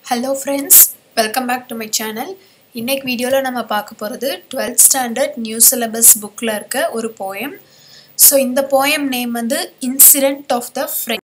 Hello friends welcome back to my channel இன்னைக்கு வீடியோவில் நம்ம பார்க்க போகிறது டுவெல்த் ஸ்டாண்டர்ட் நியூ சிலபஸ் புக்கில் இருக்க ஒரு போயம் ஸோ இந்த போயம் நேம் வந்து incident of the friend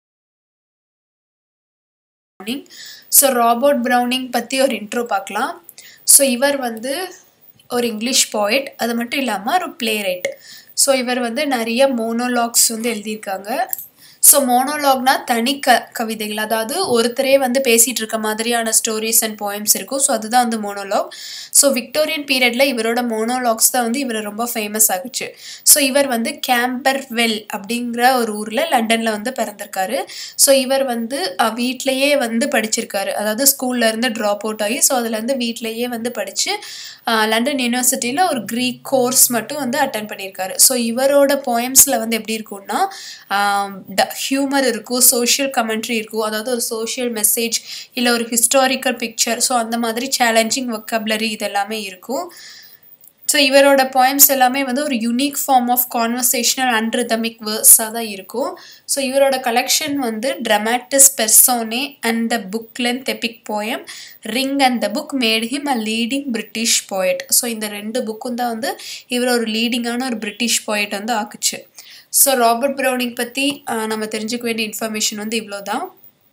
so Robert Browning பற்றி ஒரு இன்ட்ரோ பார்க்கலாம் ஸோ இவர் வந்து ஒரு இங்கிலீஷ் போயட் அது மட்டும் இல்லாமல் ஒரு பிளே ரைட் ஸோ இவர் வந்து நிறைய மோனோலாக்ஸ் வந்து எழுதியிருக்காங்க ஸோ மோனோலாக்னா தனி க கவிதைகள் அதாவது ஒருத்தரே வந்து பேசிகிட்டு இருக்க மாதிரியான ஸ்டோரிஸ் அண்ட் போயம்ஸ் இருக்கும் ஸோ அதுதான் வந்து மோனோலாக் ஸோ விக்டோரியன் பீரியடில் இவரோட மோனோலாக்ஸ் தான் வந்து இவர் ரொம்ப ஃபேமஸ் ஆகுச்சு ஸோ இவர் வந்து கேம்பர்வெல் அப்படிங்கிற ஒரு ஊரில் லண்டனில் வந்து பிறந்திருக்காரு ஸோ இவர் வந்து வீட்டிலையே வந்து படிச்சிருக்காரு அதாவது ஸ்கூல்ல இருந்து ட்ராப் அவுட் ஆகி ஸோ அதுலேருந்து வீட்டிலையே வந்து படித்து லண்டன் யூனிவர்சிட்டியில் ஒரு க்ரீக் கோர்ஸ் மட்டும் வந்து அட்டன் பண்ணியிருக்காரு ஸோ இவரோட போயம்ஸில் வந்து எப்படி இருக்கும்னா ஹியூமர் இருக்கும் சோஷியல் கமெண்ட்ரி இருக்கும் அதாவது ஒரு சோஷியல் மெசேஜ் இல்லை ஒரு ஹிஸ்டாரிக்கல் பிக்சர் ஸோ அந்த மாதிரி சேலஞ்சிங் ஒக்கப்லரி இது எல்லாமே இருக்கும் ஸோ இவரோட போயம்ஸ் எல்லாமே வந்து ஒரு unique form of conversational and rhythmic வேர்ஸாக தான் இருக்கும் ஸோ இவரோட கலெக்ஷன் வந்து dramatis personae and the book length epic poem ring and the book made him a leading British poet so இந்த ரெண்டு புக்கும் தான் வந்து இவர் ஒரு லீடிங்கான ஒரு பிரிட்டிஷ் போயட் வந்து ஆக்குச்சு ஸோ ராபர்ட் ப்ரௌனிங் பற்றி நம்ம தெரிஞ்சுக்க வேண்டிய இன்ஃபர்மேஷன் வந்து இவ்வளோ தான்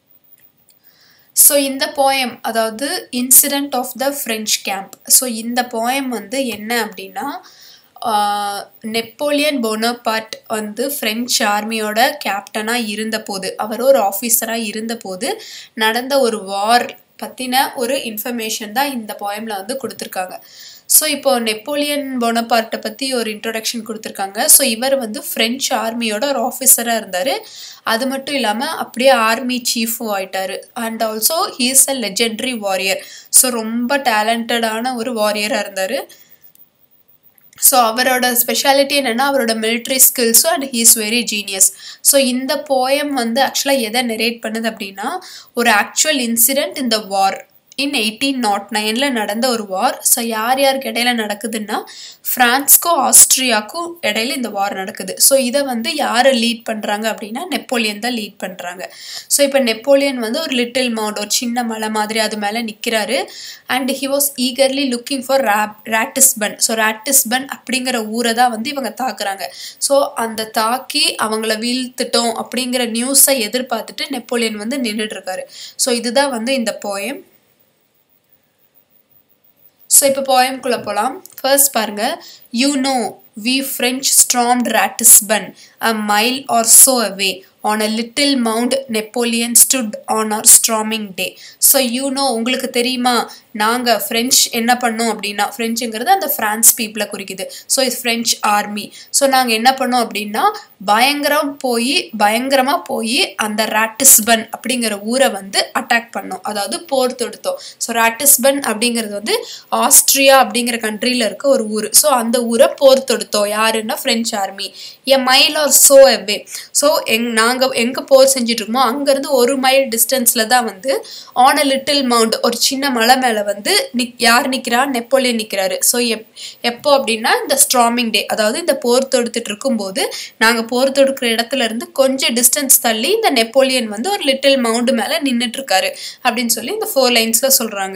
ஸோ இந்த போயம் அதாவது incident of the French camp so இந்த போயம் வந்து என்ன அப்படின்னா நெப்போலியன் போனோபார்ட் வந்து ஃப்ரெஞ்ச் ஆர்மியோட கேப்டனாக இருந்தபோது அவர் ஒரு ஆஃபீஸராக இருந்தபோது நடந்த ஒரு வார் பற்றின ஒரு இன்ஃபர்மேஷன் தான் இந்த போயமில் வந்து கொடுத்துருக்காங்க ஸோ இப்போ நெப்போலியன் போனபார்ட்டை பற்றி ஒரு இன்ட்ரொடக்ஷன் கொடுத்துருக்காங்க ஸோ இவர் வந்து ஃப்ரெஞ்ச் ஆர்மியோட ஒரு ஆஃபீஸராக இருந்தார் அது மட்டும் இல்லாமல் அப்படியே ஆர்மி சீஃபும் ஆயிட்டார் and also he's a legendary warrior so ரொம்ப டேலண்டடான ஒரு வாரியராக இருந்தார் ஸோ அவரோட ஸ்பெஷாலிட்டி என்னென்னா அவரோட மிலிட்ரி ஸ்கில்ஸும் and he's very genius so இந்த போயம் வந்து ஆக்சுவலாக எதை நெரேட் பண்ணுது அப்படின்னா ஒரு ஆக்சுவல் இன்சிடெண்ட் இந்த வார் இன் எயிட்டீன் நாட் நைனில் நடந்த ஒரு வார் ஸோ யார் யாருக்கு இடையில நடக்குதுன்னா ஃப்ரான்ஸ்க்கும் ஆஸ்ட்ரியாவுக்கும் இடையில இந்த வார் நடக்குது ஸோ இதை வந்து யார் லீட் பண்ணுறாங்க அப்படின்னா நெப்போலியன் தான் லீட் பண்ணுறாங்க ஸோ இப்போ நெப்போலியன் வந்து ஒரு லிட்டில் மவுண்ட் ஒரு சின்ன மலை மாதிரி அது மேலே நிற்கிறாரு and he was eagerly looking for rap Ratisbon so Ratisbon அப்படிங்கிற ஊரை தான் வந்து இவங்க தாக்குறாங்க ஸோ அந்த தாக்கி அவங்கள வீழ்த்துட்டோம் அப்படிங்கிற நியூஸை எதிர்பார்த்துட்டு நெப்போலியன் வந்து நின்றுட்டுருக்காரு ஸோ இதுதான் வந்து இந்த போயம் ஸோ இப்போ போயம்குள்ளே போகலாம் ஃபர்ஸ்ட் பாருங்க you know we French stormed Ratisbon a mile or so away on a little mound Napoleon stood on our storming day so you know உங்களுக்கு தெரியுமா நாங்கள் ஃப்ரெஞ்ச் என்ன பண்ணோம் அப்படின்னா ஃப்ரெஞ்சுங்கிறது அந்த ஃப்ரான்ஸ் பீப்புளை குறிக்குது ஸோ இது ஃப்ரெஞ்ச் ஆர்மி ஸோ நாங்கள் என்ன பண்ணோம் அப்படின்னா பயங்கரம் போய் பயங்கரமாக போய் அந்த ராட்டிஸ்பன் அப்படிங்கிற ஊரை வந்து அட்டாக் பண்ணோம் அதாவது போர் தொடுத்தோம் ஸோ ராட்டிஸ்பன் அப்படிங்கிறது வந்து ஆஸ்ட்ரியா அப்படிங்கிற கண்ட்ரியில் இருக்க ஒரு ஊர் ஸோ அந்த ஊரை போர் தொடுத்தோம் யாருன்னா French army a mile or so away so எங் நாங்கள் எங்கே போர் செஞ்சுட்டு இருக்கோமோ அங்கேருந்து ஒரு மைல் டிஸ்டன்ஸில் தான் வந்து ஆன் அ லிட்டில் மவுண்ட் ஒரு சின்ன மலை மேலே வந்து நிக் யார் நிற்கிறா நெப்போலியன் நிற்கிறாரு ஸோ எப் எப்போ அப்படின்னா இந்த ஸ்ட்ராமிங் டே அதாவது இந்த போர் தொடுத்துட்டு இருக்கும்போது நாங்கள் போர் தொடுக்கிற இடத்துல இருந்து கொஞ்சம் டிஸ்டன்ஸ் தள்ளி இந்த நெப்போலியன் வந்து ஒரு லிட்டில் மவுண்ட் மேலே நின்றுட்டு இருக்காரு அப்படின்னு சொல்லி இந்த ஃபோர் லைன்ஸில் சொல்கிறாங்க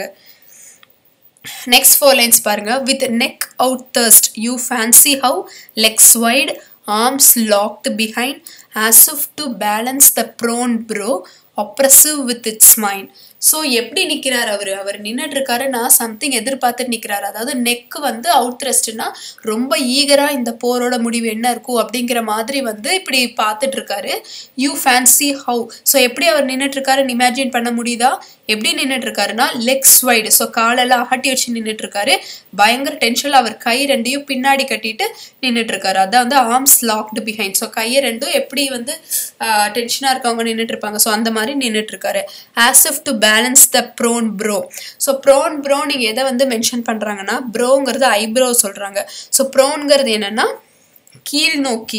நெக்ஸ்ட் ஃபோர் லைன்ஸ் பாருங்க with neck out thrust you fancy how legs wide arms locked behind as if to balance the prone brow oppressive with its mind so எப்படி நிற்கிறார் அவர் அவர் நின்றுட்டு இருக்காருன்னா சம்திங் எதிர்பார்த்துட்டு நிற்கிறாரு அதாவது நெக்கு வந்து அவுட் த்ரெஸ்ட்னா ரொம்ப ஈகராக இந்த போரோட முடிவு என்ன இருக்கும் அப்படிங்கிற மாதிரி வந்து இப்படி பார்த்துட்டு இருக்காரு யூ ஃபேன்சி ஹவு ஸோ எப்படி அவர் நின்றுட்டு இருக்காருன்னு இமேஜின் பண்ண முடியுதா எப்படி நின்றுட்டு இருக்காருன்னா லெக்ஸ் வைடு ஸோ காலெல்லாம் அகட்டி வச்சு நின்றுட்டு இருக்காரு பயங்கர டென்ஷனில் அவர் கை ரெண்டையும் பின்னாடி கட்டிட்டு நின்றுட்டு இருக்காரு அதான் வந்து ஆர்ம்ஸ் லாக்டு பிஹைண்ட் ஸோ கையை ரெண்டும் எப்படி வந்து டென்ஷனாக இருக்கவங்க நின்றுட்டு இருப்பாங்க ஸோ அந்த மாதிரி நின்றுட்டு இருக்காரு as if to balance the prone brow so prone brow நீங்கள் எதை வந்து மென்ஷன் பண்ணுறாங்கன்னா ப்ரோங்கிறது ஐப்ரோ சொல்கிறாங்க ஸோ ப்ரோன்கிறது என்னென்னா கீழ் நோக்கி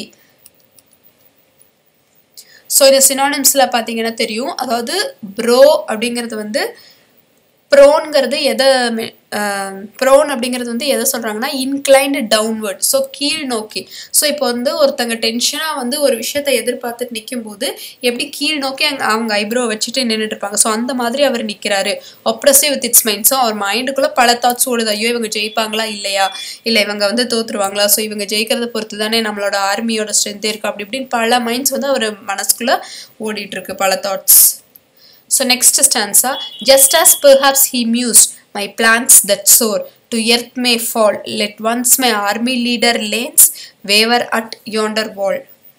ஸோ இது சினானிம்ஸில் பார்த்தீங்கன்னா தெரியும் அதாவது ப்ரோ அப்படிங்கிறது வந்து ப்ரோன்ங்கிறது எதை ப்ரோன் அப்படிங்கிறது வந்து எதை சொல்கிறாங்கன்னா இன்க்ளைன்டு டவுன்வர்ட் ஸோ கீழ் நோக்கி ஸோ இப்போ வந்து ஒருத்தங்க டென்ஷனாக வந்து ஒரு விஷயத்தை எதிர்பார்த்துட்டு நிற்கும் போது எப்படி கீழ் நோக்கி அங்கே அவங்க ஐப்ரோ வச்சுட்டு நின்றுட்டு இருப்பாங்க ஸோ அந்த மாதிரி அவர் நிற்கிறாரு oppressive with its mind so அவர் மைண்டுக்குள்ளே பல தாட்ஸ் ஓடுது ஐயோ இவங்க ஜெயிப்பாங்களா இல்லையா இல்லை இவங்க வந்து தோத்துருவாங்களா ஸோ இவங்க ஜெயிக்கிறத பொறுத்து தானே நம்மளோட ஆர்மியோட ஸ்ட்ரென்த் இருக்குது அப்படி இப்படின்னு பல மைண்ட்ஸ் வந்து அவர் மனசுக்குள்ளே ஓடிட்டு இருக்கு பல thoughts So next stanza, just as perhaps he mused, my plans that soar to earth may fall, let once my army leader lanes waver at yonder wall.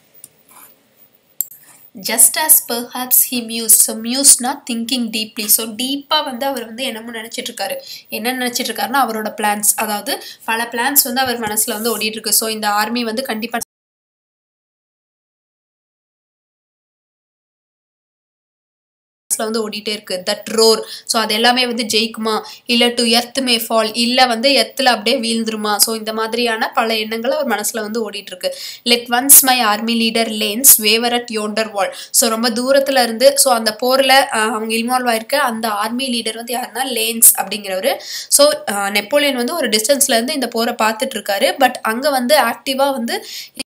Just as perhaps he muse so மியூஸ்னா thinking deeply so டீப்பாக வந்து அவர் வந்து என்னமோ நினச்சிட்டு இருக்காரு என்ன நினச்சிட்டு இருக்காருன்னா அவரோட பிளான்ஸ் அதாவது பல பிளான்ஸ் வந்து அவர் மனசில் வந்து ஓடிட்டு இருக்கு ஸோ இந்த ஆர்மி வந்து கண்டிப்பாக வந்து ஓடிட்டே இருக்கு தட் ரோர் ஸோ அது எல்லாமே வந்து ஜெயிக்குமா இல்லை டு எர்த் மே ஃபால் இல்லை வந்து எத்தில் அப்படியே வீழ்ந்துருமா ஸோ இந்த மாதிரியான பல எண்ணங்கள் அவர் மனசில் வந்து ஓடிட்டு இருக்கு let once my army leader Lannes waver at yonder wall so ரொம்ப தூரத்தில் இருந்து ஸோ அந்த போரில் அவங்க இன்வால்வ் ஆயிருக்க அந்த ஆர்மி லீடர் வந்து யாருன்னா லேன்ஸ் அப்படிங்கிறவர் ஸோ நெப்போலியன் வந்து ஒரு டிஸ்டன்ஸ்ல இருந்து இந்த போரை பார்த்துட்டு இருக்காரு பட் அங்கே வந்து ஆக்டிவாக வந்து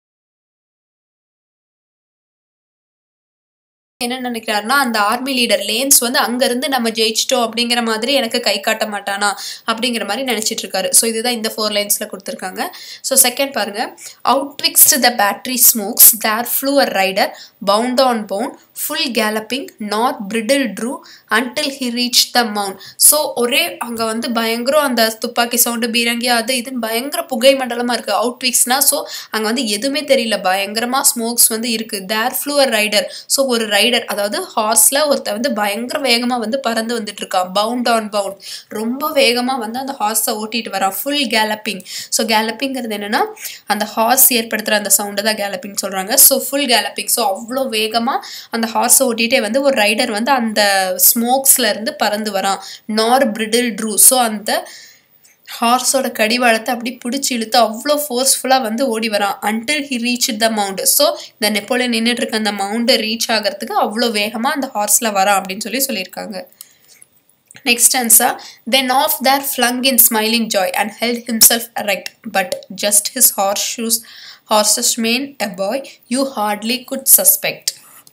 என்ன நினைக்கிறாருன்னா அந்த ஆர்மி லீடர் லேன்ஸ் வந்து அங்கேருந்து நம்ம ஜெயிச்சிட்டோம் அப்படிங்கிற மாதிரி எனக்கு கை காட்ட மாட்டானா அப்படிங்கிற மாதிரி நினச்சிட்டு இருக்காரு ஸோ இதுதான் இந்த ஃபோர் லைன்ஸில் கொடுத்துருக்காங்க ஸோ செகண்ட் பாருங்க out twixt the battery smokes there flew a rider bound on bound full galloping not bridle drew until he reach the mount so ஒரே அங்கே வந்து பயங்கரம் அந்த துப்பாக்கி சவுண்டு பீரங்கி அது இதுன்னு பயங்கர புகை மண்டலமாக இருக்குது அவுட்விக்ஸ்னா ஸோ அங்கே வந்து எதுவுமே தெரியல பயங்கரமாக ஸ்மோக்ஸ் வந்து இருக்குது there flew a rider so ஒரு ரைடர் அதாவது ஹார்ஸில் ஒருத்தர் வந்து பயங்கர வேகமாக வந்து பறந்து வந்துட்டு இருக்கான் பவுண்ட் ஆன் பவுண்ட் ரொம்ப வேகமாக வந்து அந்த ஹார்ஸை ஓட்டிட்டு வரான் ஃபுல் கேலப்பிங் ஸோ கேலப்பிங்கிறது என்னென்னா அந்த ஹார்ஸ் ஏற்படுத்துகிற அந்த சவுண்டை தான் கேலப்பிங் சொல்கிறாங்க ஸோ ஃபுல் கேலப்பிங் ஸோ அவ்வளோ வேகமாக அந்த ஹார்ஸை ஓட்டிகிட்டே வந்து ஒரு ரைடர் வந்து அந்த ஸ்மோக்ஸ்ல இருந்து பறந்து வரான் நார் பிரிடில் ட்ரூ ஸோ அந்த ஹார்ஸோட கடிவாளத்தை அப்படி பிடிச்சி இழுத்து அவ்வளோ ஃபோர்ஸ்ஃபுல்லாக வந்து ஓடி வரான் until he reach the mount so இந்த நெப்போலியன் நின்றுட்டு இருக்க அந்த மவுண்டை ரீச் ஆகிறதுக்கு அவ்வளோ வேகமாக அந்த ஹார்ஸில் வரான் அப்படின்னு சொல்லி சொல்லியிருக்காங்க Next answer. Then off there flung in smiling joy and held himself erect, but just his horseshoes, horse's mane a boy you hardly could suspect.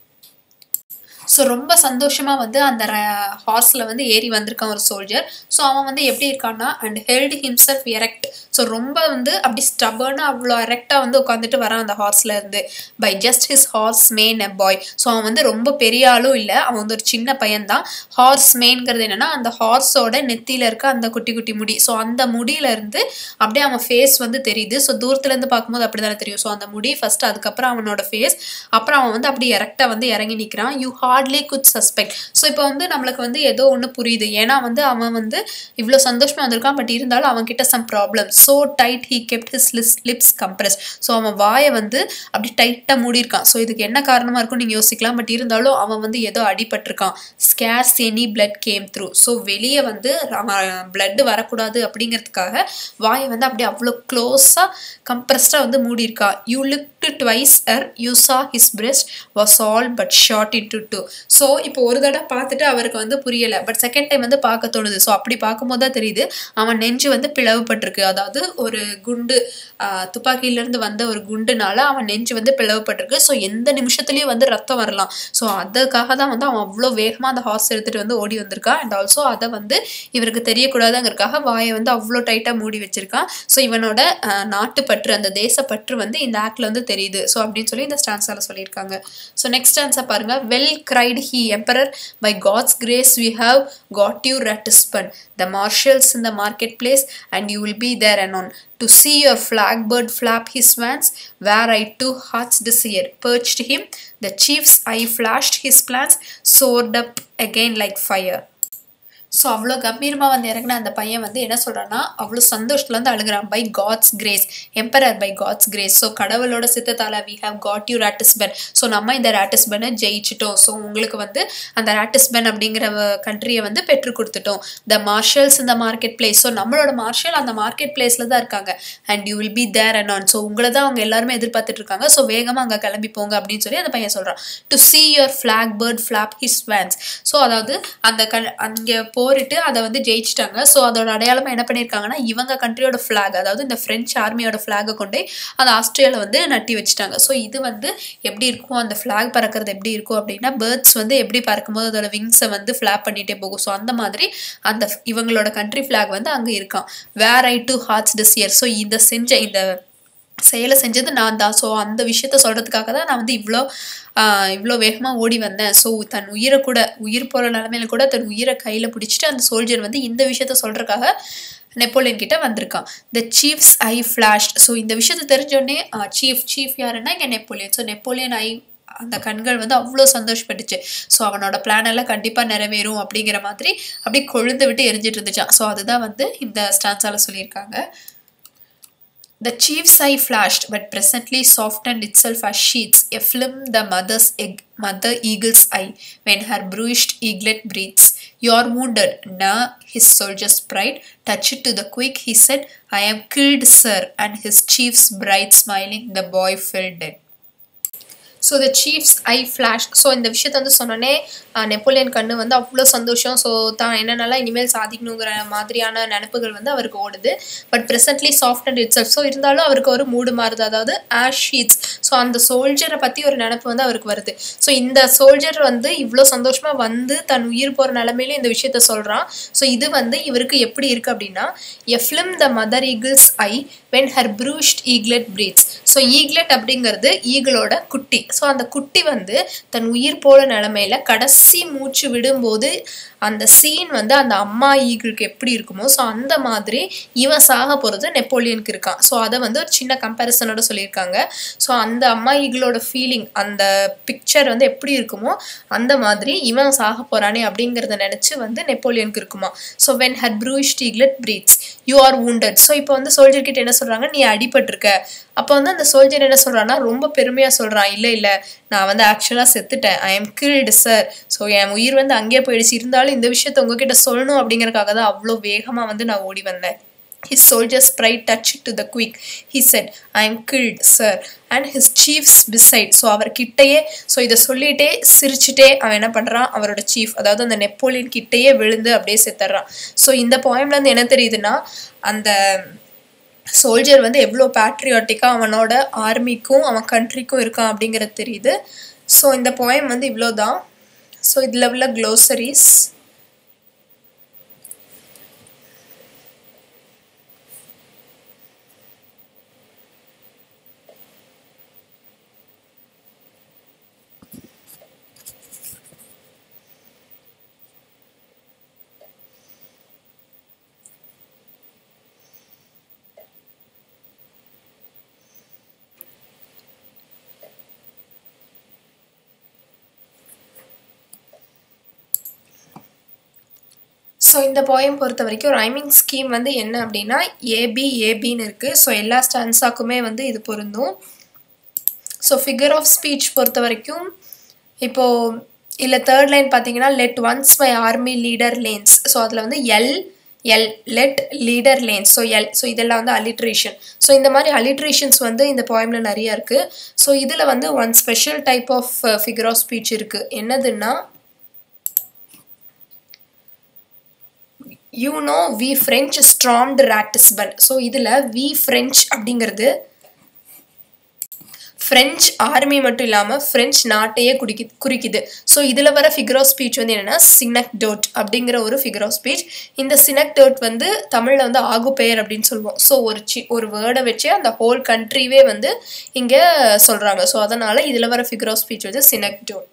So ரொம்ப சந்தோஷமாக வந்து அந்த ஹார்ஸில் வந்து ஏறி வந்திருக்கான் ஒரு சோல்ஜர் ஸோ அவன் வந்து எப்படி இருக்கான்னா and held himself erect so ரொம்ப வந்து அப்படி ஸ்டபர்னாக அவ்வளோ எரெக்டாக வந்து உட்காந்துட்டு வரான் அந்த ஹார்ஸில் இருந்து by just his horse mane a boy so அவன் வந்து ரொம்ப பெரிய ஆளும் இல்லை அவன் வந்து ஒரு சின்ன பையன்தான் ஹார்ஸ் மேன்ங்கிறது என்னென்னா அந்த ஹார்ஸோட நெத்தியில் இருக்க அந்த குட்டி குட்டி முடி ஸோ அந்த முடியிலேருந்து அப்படியே அவன் ஃபேஸ் வந்து தெரியுது ஸோ தூரத்துலேருந்து பார்க்கும்போது அப்படி தானே தெரியும் ஸோ அந்த முடி ஃபஸ்ட்டு அதுக்கப்புறம் அவனோட ஃபேஸ் அப்புறம் அவன் வந்து அப்படி எரெக்டாக வந்து இறங்கி நிற்கிறான் you hardly could suspect so இப்போ வந்து நம்மளுக்கு வந்து ஏதோ ஒன்று புரியுது ஏன்னா வந்து அவன் வந்து இவ்வளோ சந்தோஷமாக வந்திருக்கான் பட் இருந்தாலும் அவன் கிட்ட some problem so tight he kept his லிஸ் லிப்ஸ் கம்ப்ரெஸ் ஸோ அவன் வாயை வந்து அப்படி டைட்டாக மூடியிருக்கான் ஸோ இதுக்கு என்ன காரணமாக இருக்கும் நீங்கள் யோசிக்கலாம் பட் இருந்தாலும் அவன் வந்து ஏதோ அடிபட்டிருக்கான் scarce any blood came through so வெளியே வந்து பிளட் வரக்கூடாது அப்படிங்கிறதுக்காக வாயை வந்து அப்படியே அவ்வளோ க்ளோஸாக கம்ப்ரெஸ்டாக வந்து மூடியிருக்கா you look to twice ere you saw his breast was all but shot in two two so இப்போ ஒரு தடவை பார்த்துட்டு அவருக்கு வந்து புரியலை பட் செகண்ட் டைம் வந்து பார்க்க தோணுது ஸோ அப்படி பார்க்கும்போது தான் தெரியுது அவன் நெஞ்சு வந்து பிளவுபட்டிருக்கு அதாவது ஒரு குண்டு துப்பாக்கியிலேருந்து வந்த ஒரு குண்டுனால அவன் நெஞ்சு வந்து பிளவுபட்டிருக்கு ஸோ எந்த நிமிஷத்துலேயும் வந்து ரத்தம் வரலாம் ஸோ அதுக்காக தான் வந்து அவன் அவ்வளோ வேகமாக அந்த ஹார்ஸ் எடுத்துகிட்டு வந்து ஓடி வந்திருக்கான் அண்ட் ஆல்சோ அதை வந்து இவருக்கு தெரியக்கூடாதுங்கிறதுக்காக வாயை வந்து அவ்வளோ டைட்டாக மூடி வச்சிருக்கான் ஸோ இவனோட நாட்டுப்பற்று அந்த தேசப்பற்று வந்து இந்த ஆக்டில் வந்து தெரியுது ஸோ அப்படின்னு சொல்லி இந்த ஸ்டான்ஸால் சொல்லியிருக்காங்க ஸோ நெக்ஸ்ட் ஆன்சர் பாருங்க well cried he emperor by God's grace we have got you Ratisbon the marshal's in the market place and you will be there அண்ட் ஆன் to see your flag bird flap his wings, where I two hearts desire perched him. The chief's eye flashed his plans, soared up again like fire. So அவ்வளோ கம்பீரமாக வந்து இறங்கின அந்த பையன் வந்து என்ன சொல்கிறான்னா அவ்வளோ சந்தோஷத்தில் வந்து அழுகிறான் by God's grace emperor by God's grace so கடவுளோட சித்தத்தால் we have got you Ratisbon so நம்ம இந்த ராட்டிஸ்பனை ஜெயிச்சிட்டோம் ஸோ உங்களுக்கு வந்து அந்த ராட்டிஸ்பன் அப்படிங்கிற கண்ட்ரியை வந்து பெற்று கொடுத்துட்டோம் த மார்ஷல்ஸ் இந்த மார்க்கெட் பிளேஸ் ஸோ நம்மளோட மார்ஷல் அந்த மார்க்கெட் பிளேஸில் தான் இருக்காங்க and you will be there அண்ட் ஆன் ஸோ உங்களை தான் அவங்க எல்லாருமே எதிர்பார்த்துட்டு இருக்காங்க ஸோ வேகமாக அங்கே கிளம்பி போங்க அப்படின்னு சொல்லி அந்த பையன் சொல்கிறான் to see your flag bird flap his vans so அதாவது அந்த க அங்கே போரிட்டு அதை வந்து ஜெயிச்சிட்டாங்க ஸோ அதோட அடையாளமாக என்ன பண்ணியிருக்காங்கன்னா இவங்க கண்ட்ரியோட ஃப்ளாக் அதாவது இந்த ஃப்ரெஞ்ச் ஆர்மியோட ஃப்ளாகை கொண்டு அதை ஆஸ்திரேலியாவில் வந்து நட்டி வச்சுட்டாங்க ஸோ இது வந்து எப்படி இருக்கும் அந்த ஃப்ளாக் பறக்கிறது எப்படி இருக்கும் அப்படின்னா பேர்ட்ஸ் வந்து எப்படி பறக்கும்போது அதோட விங்ஸை வந்து ஃப்ளாப் பண்ணிகிட்டே போகும் ஸோ அந்த மாதிரி அந்த இவங்களோட கண்ட்ரி ஃப்ளாக் வந்து அங்கே இருக்கான் where I to heart's this year so இதை செஞ்ச இந்த செயலை செஞ்சது நான் தான் ஸோ அந்த விஷயத்த சொல்கிறதுக்காக தான் நான் வந்து இவ்வளோ இவ்வளோ வேகமாக ஓடி வந்தேன் ஸோ தன் உயிரை கூட உயிர் போகிற நிலமையில கூட தன் உயிரை கையில் பிடிச்சிட்டு அந்த சோல்ஜர் வந்து இந்த விஷயத்த சொல்கிறதுக்காக நெப்போலியன் கிட்ட வந்திருக்கான் the chief's eye flash so இந்த விஷயத்த தெரிஞ்சோடனே சீஃப் சீஃப் யாருன்னா இங்கே நெப்போலியன் ஸோ நெப்போலியன் ஐ அந்த கண்கள் வந்து அவ்வளோ சந்தோஷப்பட்டுச்சு ஸோ அவனோட பிளான் எல்லாம் கண்டிப்பாக நிறைவேறும் அப்படிங்கிற மாதிரி அப்படியே கொழுந்து விட்டு எரிஞ்சிட்டு இருந்துச்சான் ஸோ அதுதான் வந்து இந்த ஸ்டான்ஸால் சொல்லியிருக்காங்க The chief's eye flashed, but presently softened itself as sheets, a film the mother's egg, mother eagle's eye, when her bruised eaglet breathes. You are wounded. Na, his soldier's pride, touched to the quick, he said, I am killed, sir. And his chief's bright smiling, the boy fell dead. So the chief's eye flash so இந்த விஷயத்த வந்து சொன்னோன்னே Napoleon கண்ணு வந்து அவ்வளோ சந்தோஷம் so தான் என்னென்னலாம் இனிமேல் சாதிக்கணுங்கிற மாதிரியான நினப்புகள் வந்து அவருக்கு ஓடுது but presently softened itself so இருந்தாலும் அவருக்கு ஒரு மூடு மாறுது அதாவது ஆஷ் ஷீட்ஸ் ஸோ அந்த சோல்ஜரை பற்றி ஒரு நினப்பு வந்து அவருக்கு வருது ஸோ இந்த சோல்ஜர் வந்து இவ்வளோ சந்தோஷமாக வந்து தன் உயிர் போகிற நிலமையில இந்த விஷயத்த சொல்கிறான் ஸோ இது வந்து இவருக்கு எப்படி இருக்குது அப்படின்னா a film the mother eagle's eye when her bruised eaglet breathes so eaglet அப்படிங்கிறது ஈகிளோட குட்டி ஸோ அந்த குட்டி வந்து தன் உயிர் போல நிலமையில கடைசி மூச்சு விடும்போது அந்த சீன் வந்து அந்த அம்மா ஈகிளுக்கு எப்படி இருக்குமோ ஸோ அந்த மாதிரி இவன் சாக போகிறது நெப்போலியனுக்கு இருக்கான் ஸோ அதை வந்து ஒரு சின்ன கம்பேரிசனோட சொல்லியிருக்காங்க ஸோ அந்த அம்மா ஈகிளோட ஃபீலிங் அந்த பிக்சர் வந்து எப்படி இருக்குமோ அந்த மாதிரி இவன் சாக போகிறானே அப்படிங்கிறத நினச்சி வந்து நெப்போலியனுக்கு இருக்குமா so when her bruised eaglet breathes you are wounded so இப்போ வந்து சோல்ஜர் கிட்ட என்ன சொல்கிறாங்க நீ அடிபட்டிருக்க அப்போ வந்து அந்த சோல்ஜர் என்ன சொல்கிறான்னா ரொம்ப பெருமையாக சொல்கிறான் இல்லை இல்லை நான் வந்து ஆக்சுவலாக செத்துட்டேன் I am killed sir so என் உயிர் வந்து அங்கேயே போயிடுச்சு இருந்தாலும் இந்த விஷயத்த உங்ககிட்ட சொல்லணும் அப்படிங்கறக்காக தான் அவ்வளோ வேகமாக வந்து நான் ஓடி வந்தேன் His soldiers pride touched to the quick. He said, I am killed, sir. And his chiefs beside. So அவர் கிட்டேயே ஸோ இதை சொல்லிட்டே சிரிச்சுட்டே அவன் என்ன பண்ணுறான் அவரோட சீஃப் அதாவது அந்த நெப்போலியன் கிட்டேயே விழுந்து அப்படியே செத்துறான் ஸோ இந்த போயம்லேருந்து என்ன தெரியுதுன்னா அந்த சோல்ஜர் வந்து எவ்வளோ பேட்ரியாட்டிக்காக அவனோட ஆர்மிக்கும் அவன் கண்ட்ரிக்கும் இருக்கான் அப்படிங்கிறது தெரியுது ஸோ இந்த போயம் வந்து இவ்வளோ தான் ஸோ இதில் உள்ள க்ளோசரிஸ் ஸோ இந்த போயம் பொறுத்த வரைக்கும் ரைமிங் ஸ்கீம் வந்து என்ன அப்படின்னா ஏபி ஏபின்னு இருக்குது ஸோ எல்லா ஸ்டான்ஸாக்குமே வந்து இது பொருந்தும் ஸோ ஃபிகர் ஆஃப் ஸ்பீச் பொறுத்த வரைக்கும் இப்போது இல்லை தேர்ட் லைன் பார்த்தீங்கன்னா let once my army leader Lannes so அதில் வந்து L L let leader Lannes so L so இதெல்லாம் வந்து அலிட்ரேஷன் ஸோ இந்த மாதிரி அலிட்ரேஷன்ஸ் வந்து இந்த போயமில் நிறையா இருக்குது ஸோ இதில் வந்து one special type of figure of speech இருக்குது என்னதுன்னா you know we French stormed Ratisbon so இதில் வி ஃப்ரெஞ்ச் அப்படிங்கிறது ஃப்ரெஞ்ச் ஆர்மி மட்டும் இல்லாமல் ஃப்ரெஞ்ச் நாட்டையே குடிக்கி குறிக்குது ஸோ இதில் வர ஃபிகர் ஆஃப் ஸ்பீச் வந்து என்னென்னா சினக் டோட் அப்படிங்கிற ஒரு ஃபிகர் ஆஃப் ஸ்பீச் இந்த சினக் டோட் வந்து தமிழில் வந்து ஆகு பெயர் அப்படின்னு சொல்லுவோம் ஸோ ஒரு சி ஒரு வேர்டை வச்சு அந்த ஹோல் கண்ட்ரிவே வந்து இங்கே சொல்கிறாங்க ஸோ அதனால் இதில் வர ஃபிகர் ஆஃப் ஸ்பீச் வந்து synecdoche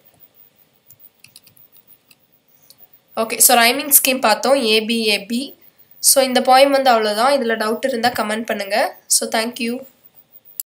okay so rhyming scheme பார்த்தோம் ஏபிஏபி ஸோ இந்த பாயிண்ட் வந்து அவ்வளோதான் இதில் டவுட் இருந்தால் கமெண்ட் பண்ணுங்கள் ஸோ தேங்க்யூ